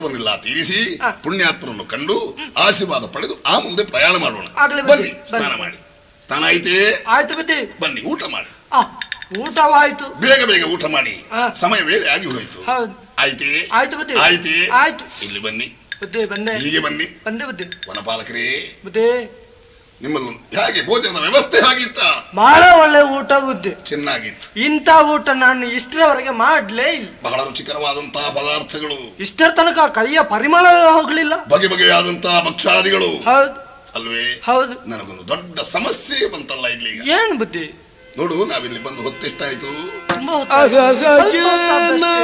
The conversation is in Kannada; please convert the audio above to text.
ಅವನ್ನೆಲ್ಲ ತೀರಿಸಿ ಹಾ. ಪುಣ್ಯಾತ್ಮರನ್ನು ಕಂಡು ಆಶೀರ್ವಾದ ಪಡೆದು ಆ ಮುಂದೆ ಪ್ರಯಾಣ ಮಾಡೋಣ ಆಗ್ಲಿ ಬನ್ನಿ ಬನ್ನಿ. ಸ್ನಾನ ಮಾಡಿ ಸ್ನಾನ ಆಯ್ತೇ ಆಯ್ತು ಬುದ್ಧಿ ಬನ್ನಿ ಊಟ ಮಾಡಿ ಆ, ಊಟವಾಯ್ತು ಬೇಗ ಬೇಗ ಊಟ ಮಾಡಿ ಹಾ. ಸಮಯ ವೇಳೆ ಆಗಿ ಹೋಯ್ತು ಹೌದು ಆಯ್ತೇ ಆಯ್ತು ಬುದ್ಧಿ ಆಯ್ತೇ ಆಯ್ತು ಇಲ್ಲಿ ಬನ್ನಿ ಬುದ್ಧಿ ಬಂದೆ ಹೀಗೆ ಬನ್ನಿ ಬಂದೆ ಬುದ್ಧಿ ವನಪಾಲಕರೇ ಬುದ್ಧಿ ನಿಮ್ಮಲ್ಲಿ ಹೇಗೆ ಭೋಜನದ ವ್ಯವಸ್ಥೆ ಹಾಗಿತ್ತ ಬಹಳ ಒಳ್ಳೆ ಊಟ ಬುದ್ಧಿ ಚೆನ್ನಾಗಿತ್ತು ಇಂಥ ಊಟ ನಾನು ಇಷ್ಟರವರೆಗೆ ಮಾಡ್ಲೇ ಇಲ್ಲ ಬಹಳ ರುಚಿಕರವಾದಂತಹ ಪದಾರ್ಥಗಳು ಇಷ್ಟರ ತನಕ ಕೈಯ ಪರಿಮಳ ಹೋಗ್ಲಿಲ್ಲ ಬಗೆ ಬಗೆಯಾದಂತಹ ಭಕ್ಷಾದಿಗಳು ಹೌದು ಅಲ್ವೇ ಹೌದು ನನಗೊಂದು ದೊಡ್ಡ ಸಮಸ್ಯೆ ಬಂತಲ್ಲ ಇಲ್ಲಿ ಈಗ ಏನ್ ಬುದ್ಧಿ ನೋಡು ನಾವಿಲ್ಲಿ ಬಂದು ಹೊತ್ತೆಷ್ಟಾಯ್ತು ತುಂಬಾ ಹೊತ್ತಾಯ್ತು. ಸ್ವಲ್ಪ ಹೊತ್ತಾದಷ್ಟೇ.